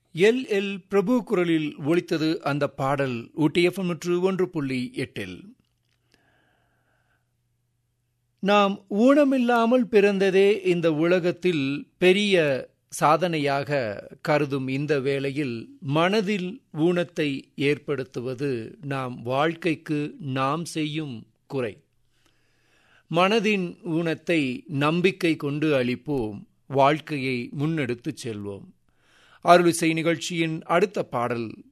L L பிரபு குரலில் ஒலித்தது அந்த பாடல் ஊட்டிஎஃப்எம் நூற்று ஒன்று புள்ளி எட்டில் நாம் ஊனமில்லாமல் பிறந்ததே இந்த உலகத்தில் பெரிய சாதனையாக கருதும் இந்த வேளையில் மனதில் ஊனத்தை ஏற்படுத்துவது நாம் வாழ்க்கைக்கு நாம் செய்யும் குறை மனதின் ஊனத்தை நம்பிக்கை கொண்டு அளிப்போம் வாழ்க்கையை முன்னெடுத்துச் செல்வோம் அருளிசை நிகழ்ச்சியின் அடுத்த பாடல்